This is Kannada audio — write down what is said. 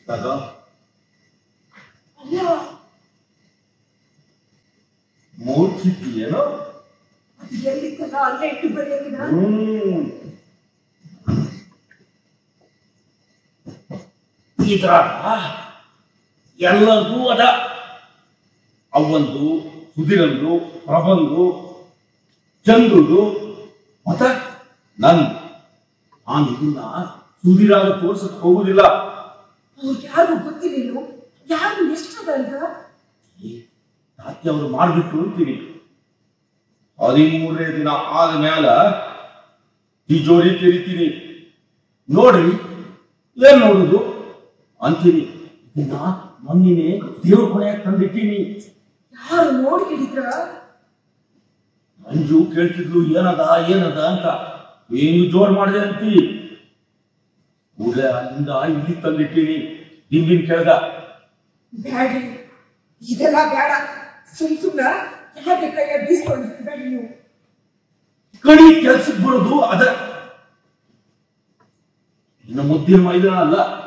ತಗ ಅಲ್ಲ ಮೂರ್ಛಿದ್ದೀಯೇನೋ ಅದು ಎಲ್ಲಿತ್ತಲ್ಲ ಅಲ್ಲೇ ಇಟ್ಟು ಬರೆಯೋದಿನ ಹ್ಮ್ ಇದ್ರ ಎಲ್ಲದೂ ಅದ ಅವಂದು ಸುಧಿರಂದು ಪ್ರಬಂದು ಚಂದುದು ಮತ್ತ ನಂದು ನಾನು ಇದನ್ನ ಸುಧಿರಾಗ ತೋರ್ಸಕ್ ಹೋಗುದಿಲ್ಲ ಅವ್ರಿಗೆ ಯಾರು ಗೊತ್ತಿರಲಿಲ್ಲ ಯಾರು ಎಷ್ಟದ ಅಂತ ರಾತ್ರಿ ಅವರು ಮಾಡ್ಬಿಟ್ಟು ಅಂತೀನಿ ಹದಿಮೂರನೇ ದಿನ ಆದ ಮ್ಯಾಲ ತಿಜೋರಿ ತೆರಿತೀನಿ ನೋಡ್ರಿ ಏನ್ ನೋಡುದು ಅಂತೀನಿ ಇದನ್ನ ಮೊನ್ನಿನೇ ದೇವ್ರ ಕೊನೆಯಾಗ ತಂದಿಟ್ಟೀನಿ ಯಾರು ನೋಡಿ ಹಿಡಿದ್ರ ಮಂಜು ಕೇಳ್ತಿದ್ಲು ಏನದ ಏನದ ಅಂತ ಏನು ಜೋರ್ ಮಾಡಿದೆ ಅಂತಿ ಕೂಡಲೇ ಅಲ್ಲಿಂದ ಇಲ್ಲಿ ತಂದಿಟ್ಟೀನಿ ದಿಂಬಿನ ಕೆಳಗ ಬ್ಯಾಡ್ರಿ ಇದೆಲ್ಲ ಬೇಡ ಸುಮ್ ಸುಮ್ನ ಯಾಕೆ ಕೈಯ ಬೀಸ್ಕೊಂಡು ಬೇಡಿ ನೀವು ಕಡಿ ಕೆಲ್ಸಕ್ಕೆ ಬರೋದು ಅದ ಇನ್ನು ಮುದ್ದಿನ ಮೈದಾನ ಅಲ್ಲ